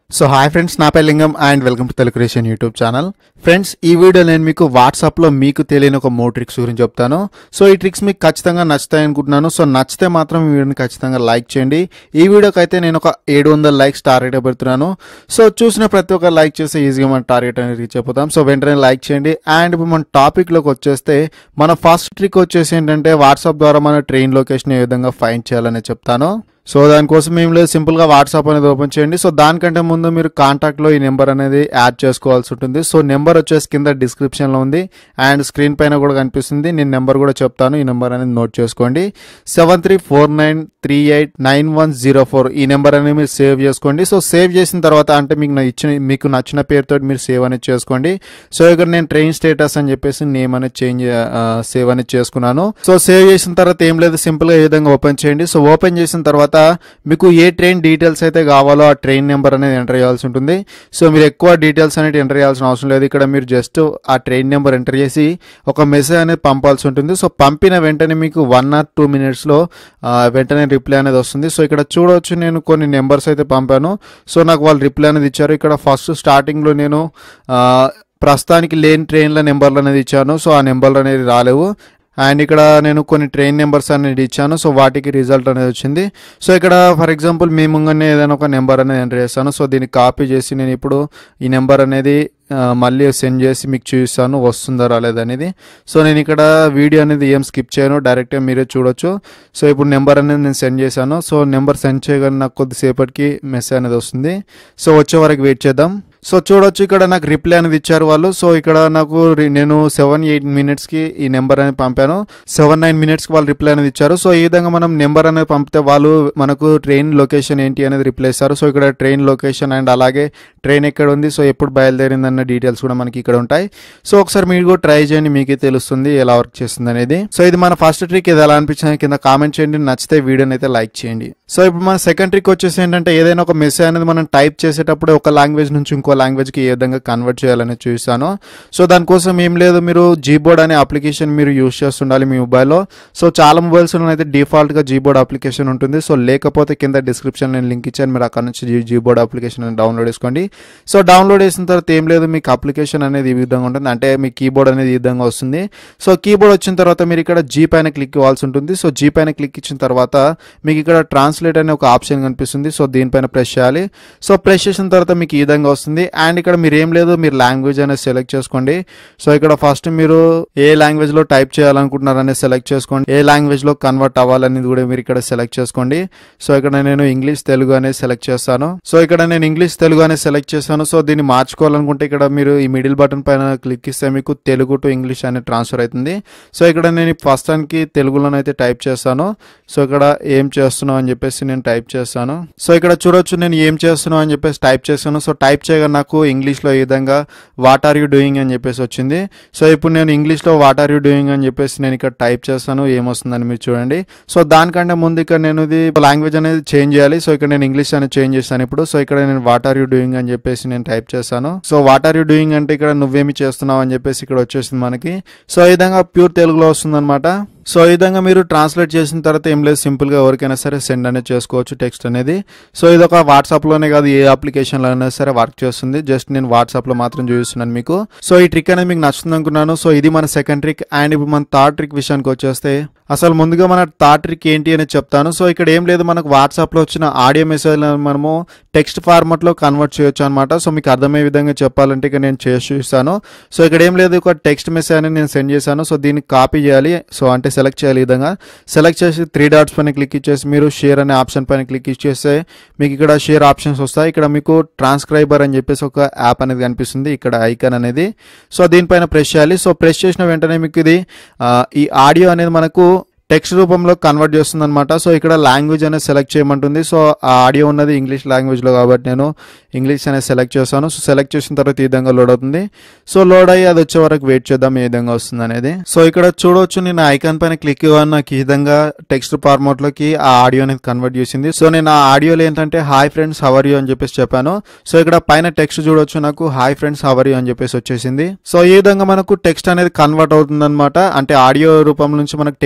so hi friends నా పేరు Lingam and welcome to Telugu creation YouTube channel friends ఈ video నేను మీకు వాట్సాప్లో మీకు తెలియని ఒక మో ట్రిక్స్ గురించి చెప్తాను సో ఈ ట్రిక్స్ మీకు ఖచ్చితంగా నచ్చుతాయి అనుకుంటున్నాను సో నచ్చితే మాత్రం ఈ వీడియోని ఖచ్చితంగా లైక్ చేయండి ఈ వీడియోకి అయితే నేను ఒక ఏడు వందల లైక్స్ టార్గెట్ పెడుతున్నాను సో చూసిన ప్రతి ఒక్క లైక్ చేస్తే ఈజీగా మన టార్గెట్ అనేది రీచ్ అయిపోతాం సో వెంటనే లైక్ చేయండి అండ్ ఇప్పుడు మన టాపిక్లోకి వచ్చేస్తే మన ఫస్ట్ ట్రిక్ వచ్చేసి ఏంటంటే వాట్సాప్ ద్వారా మన ట్రైన్ లొకేషన్ ఏ విధంగా ఫైండ్ చేయాలని చెప్తాను సో దానికోసం ఏం లేదు సింపుల్గా వాట్సాప్ అనేది ఓపెన్ చేయండి సో దానికంటే ముందు మీరు కాంటాక్ట్లో ఈ నెంబర్ అనేది యాడ్ చేసుకోవాల్సి ఉంటుంది సో నెంబర్ వచ్చేసి కింద డిస్క్రిప్షన్లో ఉంది అండ్ స్క్రీన్ పైన కూడా కనిపిస్తుంది నేను నెంబర్ కూడా చెప్తాను ఈ నెంబర్ అనేది నోట్ చేసుకోండి seven three four nine three eight nine one zero four ఈ నెంబర్ అనేది మీరు సేవ్ చేసుకోండి సో సేవ్ చేసిన తర్వాత అంటే మీకు నా ఇచ్చిన మీకు నచ్చిన పేరుతో మీరు సేవ్ అనేది చేసుకోండి సో ఇక్కడ నేను ట్రైన్ స్టేటస్ అని చెప్పేసి నేమ్ అనేది చేంజ్ సేవ్ అనేది చేసుకున్నాను సో సేవ్ చేసిన తర్వాత ఏం లేదు సింపుల్ గా ఈ విధంగా ఓపెన్ చేయండి సో ఓపెన్ చేసిన తర్వాత మీకు ఏ ట్రైన్ డీటెయిల్స్ అయితే కావాలో ఆ ట్రైన్ నెంబర్ అనేది ఎంటర్ చేయాల్సి ఉంటుంది సో మీరు ఎక్కువ డీటెయిల్స్ అనేది ఎంటర్ చేయాల్సిన అవసరం లేదు ఇక్కడ మీరు జస్ట్ ఆ ట్రైన్ నెంబర్ ఎంటర్ చేసి ఒక మెసేజ్ అనేది పంపాల్సి ఉంటుంది సో పంపిన వెంటనే మీకు వన్ ఆర్ టూ మినిట్స్లో వెంటనే రిప్లై అనేది వస్తుంది సో ఇక్కడ చూడవచ్చు నేను కొన్ని నెంబర్స్ అయితే పంపాను సో నాకు వాళ్ళు రిప్లై అనేది ఇచ్చారు ఇక్కడ ఫస్ట్ స్టార్టింగ్లో నేను ఆ, ప్రస్తుతానికి లేని ట్రైన్ల నెంబర్లు అనేది ఇచ్చాను సో ఆ నెంబర్లు అనేది రాలేవు అండ్ ఇక్కడ నేను కొన్ని ట్రైన్ నెంబర్స్ అనేది ఇచ్చాను సో వాటికి రిజల్ట్ అనేది వచ్చింది సో ఇక్కడ ఫర్ ఎగ్జాంపుల్ మీ ముంగనే ఏదైనా ఒక నెంబర్ అనేది ఎంటర్ చేస్తాను సో దీన్ని కాపీ చేసి నేను ఇప్పుడు ఈ నెంబర్ అనేది ఆ, మళ్ళీ సెండ్ చేసి మీకు చూపిస్తాను వస్తుందా రాలేదనేది సో నేను ఇక్కడ వీడియో అనేది ఏం స్కిప్ చేయను డైరెక్ట్గా మీరే చూడొచ్చు సో ఇప్పుడు నెంబర్ అనేది నేను సెండ్ చేశాను సో నెంబర్ సెండ్ చేయగానే నాకు కొద్దిసేపటికి మెసేజ్ అనేది వస్తుంది సో వచ్చే వరకు వెయిట్ చేద్దాం సో చూడొచ్చు ఇక్కడ నాకు రిప్లై అనేది ఇచ్చారు వాళ్ళు సో ఇక్కడ నాకు రి- నేను సెవెన్ ఎయిట్ మినిట్స్కి ఈ నెంబర్ అనేది పంపాను సెవెన్ నైన్ మినిట్స్కి వాళ్ళు రిప్లై అనేది ఇచ్చారు సో ఈ విధంగా మనం నెంబర్ అనేది పంపితే వాళ్ళు మనకు ట్రైన్ లొకేషన్ ఏంటి అనేది రిప్లై ఇస్తారు సో ఇక్కడ ట్రైన్ లొకేషన్ అండ్ అలాగే ట్రైన్ ఎక్కడ ఉంది సో ఎప్పుడు బయలుదేరింది అన్న డీటెయిల్స్ కూడా మనకి ఇక్కడ ఉంటాయి సో ఒకసారి మీరు కూడా ట్రై చేయండి మీకే తెలుస్తుంది ఎలా వర్క్ చేస్తుంది అనేది సో ఇది మన ఫస్ట్ ట్రిక్ ఇది ఎలా అనిపించింది కింద కామెంట్ చేయండి నచ్చితే వీడియోని అయితే లైక్ చేయండి సో ఇప్పుడు మన సెకండ్ ట్రిక్ వచ్చేసి ఏంటంటే ఏదైనా ఒక మెసేజ్ అనేది మనం టైప్ చేసేటప్పుడు ఒక లాంగ్వేజ్ నుంచి ఇంకో లాంగ్వేజ్కి ఏ విధంగా కన్వర్ట్ చేయాలని చూస్తాను సో దానికోసం ఏం లేదు మీరు జీబోర్డ్ అనే అప్లికేషన్ మీరు యూస్ చేస్తుండాలి మీ మొబైల్లో సో చాలా మొబైల్స్లో అయితే డిఫాల్ట్గా జీబోర్డ్ అప్లికేషన్ ఉంటుంది సో లేకపోతే కింద డిస్క్రిప్షన్ నేను లింక్ ఇచ్చాను మీరు అక్కడ నుంచి జీ- జీబోర్డ్ అప్లికేషన్ డౌన్లోడ్ చేసుకోండి సో డౌన్లోడ్ చేసిన తర్వాత ఏం లేదు మీకు అప్లికేషన్ అనేది ఈ విధంగా ఉంటుంది అంటే మీ కీబోర్డ్ అనేది ఈ విధంగా వస్తుంది సో కీబోర్డ్ వచ్చిన తర్వాత మీరు ఇక్కడ జీ పైన క్లిక్ ఇవ్వాల్సి ఉంటుంది సో జీ పైన క్లిక్ ఇచ్చిన తర్వాత మీకు ఇక్కడ ట్రాన్స్లేట్ అనే ఒక ఆప్షన్ కనిపిస్తుంది సో దీనిపైన ప్రెస్ చేయాలి సో ప్రెస్ చేసిన తర్వాత మీకు ఈ విధంగా వస్తుంది అండ్ ఇక్కడ మీరు ఏం లేదు మీరు లాంగ్వేజ్ అనేది సెలెక్ట్ చేసుకోండి సో ఇక్కడ ఫస్ట్ మీరు ఏ లాంగ్వేజ్ లో టైప్ చేయాలనుకుంటున్నారు అనేది సెలెక్ట్ చేసుకోండి ఏ లాంగ్వేజ్ లో కన్వర్ట్ అవ్వాలనేది కూడా మీరు ఇక్కడ సెలెక్ట్ చేసుకోండి సో ఇక్కడ నేను ఇంగ్లీష్ తెలుగు అనేది సెలెక్ట్ చేస్తాను సో ఇక్కడ నేను ఇంగ్లీష్ తెలుగు అనేది సెలెక్ట్ చేస్తాను సో దీన్ని మార్చుకోవాలనుకుంటే ఇక్కడ మీరు ఈ మిడిల్ బటన్ పైన క్లిక్ ఇస్తే మీకు తెలుగు టు ఇంగ్లీష్ అనేది ట్రాన్స్ఫర్ అవుతుంది సో ఇక్కడ నేను ఫస్ట్ దానికి తెలుగులోనైతే టైప్ చేస్తాను సో ఇక్కడ ఏం చేస్తున్నావు అని చెప్పేసి నేను టైప్ చేస్తాను సో ఇక్కడ చూడొచ్చు నేను ఏం చేస్తున్నావు అని చెప్పేసి టైప్ చేస్తాను సో టైప్ చేయగా నాకు ఇంగ్లీష్లో ఈ విధంగా వాట్ ఆర్ యూ డూయింగ్ అని చెప్పేసి వచ్చింది సో ఇప్పుడు నేను ఇంగ్లీష్లో వాట్ ఆర్ యూ డూయింగ్ అని చెప్పేసి నేను ఇక్కడ టైప్ చేస్తాను ఏమొస్తుందని మీరు చూడండి సో దానికంటే ముందు ఇక్కడ నేను ఇది లాంగ్వేజ్ అనేది చేంజ్ చేయాలి సో ఇక్కడ నేను ఇంగ్లీష్ అనేది చేంజ్ చేస్తాను ఇప్పుడు సో ఇక్కడ నేను వాట్ ఆర్ యూ డూయింగ్ అని చెప్పేసి నేను టైప్ చేస్తాను so what are you doing అంటే ఇక్కడ నువ్వేమి చేస్తున్నావు అని చెప్పేసి ఇక్కడ వచ్చేసింది మనకి సో ఈ విధంగా ప్యూర్ తెలుగులో వస్తుంది సో ఈ విధంగా మీరు ట్రాన్స్లేట్ చేసిన తర్వాత ఏం లేదు సింపుల్గా ఎవరికైనా సరే సెండ్ అనేది చేసుకోవచ్చు టెక్స్ట్ అనేది సో ఇది ఒక వాట్సాప్లోనే కాదు ఏ అప్లికేషన్లో అయినా సరే వర్క్ చేస్తుంది జస్ట్ నేను వాట్సాప్లో మాత్రం చూపిస్తున్నాను మీకు సో ఈ ట్రిక్ అనేది మీకు నచ్చుతుంది అనుకున్నాను సో ఇది మన సెకండ్ ట్రిక్ అండ్ ఇప్పుడు మన థర్డ్ ట్రిక్ విషయానికి వచ్చేస్తే అసలు ముందుగా మన థర్డ్ ట్రిక్ ఏంటి అని చెప్తాను సో ఇక్కడ ఏం లేదు మనకు వాట్సాప్లో వచ్చిన ఆడియో మెసేజ్ మనము టెక్స్ట్ ఫార్మాట్లో కన్వర్ట్ చేయొచ్చు అనమాట సో మీకు అర్థమయ్యే విధంగా చెప్పాలంటే ఇక నేను చేసి చూస్తాను సో ఇక్కడ ఏం లేదు ఒక టెక్స్ట్ మెసేజ్ అనేది నేను సెండ్ చేశాను సో దీన్ని కాపీ చేయాలి సో అంటే సెలెక్ట్ చేయాలి ఈ విధంగా సెలెక్ట్ చేసి త్రీ డాట్స్ పైన క్లిక్ ఇచ్చేసి మీరు షేర్ అనే ఆప్షన్ పైన క్లిక్ ఇచ్చేస్తే మీకు ఇక్కడ షేర్ ఆప్షన్స్ వస్తాయి ఇక్కడ మీకు ట్రాన్స్క్రైబర్ అని చెప్పేసి ఒక యాప్ అనేది కనిపిస్తుంది ఇక్కడ ఐకాన్ అనేది సో దీనిపైన ప్రెస్ చేయాలి సో ప్రెస్ చేసిన వెంటనే మీకు ఇది ఆ, ఈ ఆడియో అనేది మనకు టెక్స్ట్ రూపంలో కన్వర్ట్ చేస్తుంది అనమాట సో ఇక్కడ లాంగ్వేజ్ అనేది సెలెక్ట్ చేయమంటుంది సో ఆ ఆడియో ఉన్నది ఇంగ్లీష్ లాంగ్వేజ్లో కాబట్టి నేను ఇంగ్లీష్ అనేది సెలెక్ట్ చేస్తాను సో సెలెక్ట్ చేసిన తర్వాత ఈ విధంగా లోడ్ అవుతుంది సో లోడ్ అయ్యి అది వచ్చే వరకు వెయిట్ చేద్దాం ఏ విధంగా వస్తుంది అనేది సో ఇక్కడ చూడవచ్చు నేను ఐకాన్ పైన క్లిక్ ఇవ్వను నాకు ఈ విధంగా టెక్స్ట్ ఫార్మాట్లోకి ఆ ఆడియో అనేది కన్వర్ట్ చేసింది సో నేను ఆ ఆడియోలో ఏంటంటే హాయ్ ఫ్రెండ్స్ హవర్ యూ అని చెప్పేసి చెప్పాను సో ఇక్కడ పైన టెక్స్ట్ చూడొచ్చు నాకు హాయ్ ఫ్రెండ్స్ హవర్ యూ అని చెప్పేసి వచ్చేసింది సో ఈ విధంగా మనకు టెక్స్ట్ అనేది కన్వర్ట్ అవుతుంది అంటే ఆడియో రూపం నుంచి మనకు టెక్స్ట్ రూపంలో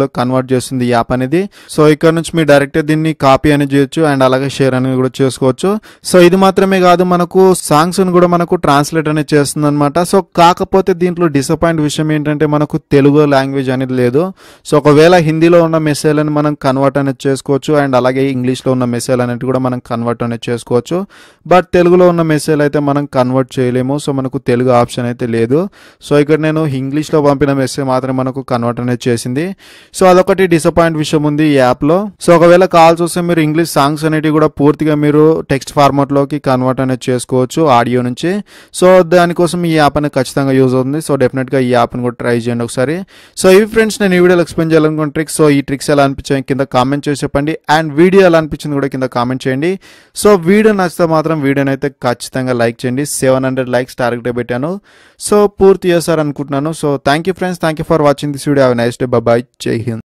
లో కన్వర్ట్ చేస్తుంది ఈ యాప్ అనేది సో ఇక్కడ నుంచి మీరు డైరెక్ట్ దీన్ని కాపీ అనేది చేయొచ్చు అండ్ అలాగే షేర్ అనేది కూడా చేసుకోవచ్చు సో ఇది మాత్రమే కాదు మనకు సాంగ్స్ కూడా మనకు ట్రాన్స్లేట్ అనేది చేస్తుంది అనమాట సో కాకపోతే దీంట్లో డిసప్పాయింట్ విషయం ఏంటంటే మనకు తెలుగు లాంగ్వేజ్ అనేది లేదు సో ఒకవేళ హిందీలో ఉన్న మెసేజ్లను మనం కన్వర్ట్ అనేది చేసుకోవచ్చు అండ్ అలాగే ఇంగ్లీష్లో ఉన్న మెసేజ్ అనేది కూడా మనం కన్వర్ట్ అనేది చేసుకోవచ్చు బట్ తెలుగులో ఉన్న మెసేజ్ అయితే మనం కన్వర్ట్ చేయలేము సో మనకు తెలుగు ఆప్షన్ అయితే లేదు సో ఇక్కడ నేను ఇంగ్లీష్లో పంపిన మెసేజ్ మాత్రం మనకు కన్వర్ట్ అనేది చేసింది సో అదొకటి డిసప్పాయింట్ విషయం ఉంది ఈ యాప్లో సో ఒకవేళ కాల్స్ వస్తే మీరు ఇంగ్లీష్ సాంగ్స్ అనేటివి కూడా పూర్తిగా మీరు టెక్స్ట్ ఫార్మాట్లోకి కన్వర్ట్ అనేది చేసుకోవచ్చు ఆడియో నుంచి సో దానికోసం ఈ యాప్ అనేది ఖచ్చితంగా యూజ్ అవుతుంది సో డెఫినెట్గా ఈ యాప్ని కూడా ట్రై చేయండి ఒకసారి సో ఇవి ఫ్రెండ్స్ నేను ఈ వీడియోలో ఎక్స్ప్లెయిన్ చేయాలనుకున్న ట్రిక్స్ సో ఈ ట్రిక్స్ ఎలా అనిపించాయి కింద కామెంట్ చేసి చెప్పండి అండ్ వీడియో ఎలా అనిపించింది కూడా కింద కామెంట్ చేయండి సో వీడియో నచ్చితే మాత్రం వీడియోని అయితే ఖచ్చితంగా లైక్ చేయండి సెవెన్ హండ్రెడ్ లైక్స్ టార్గెట్ పెట్టాను సో పూర్తి చేశారు అనుకుంటున్నాను so thank you friends thank you for watching this video have nice day bye జై హింద్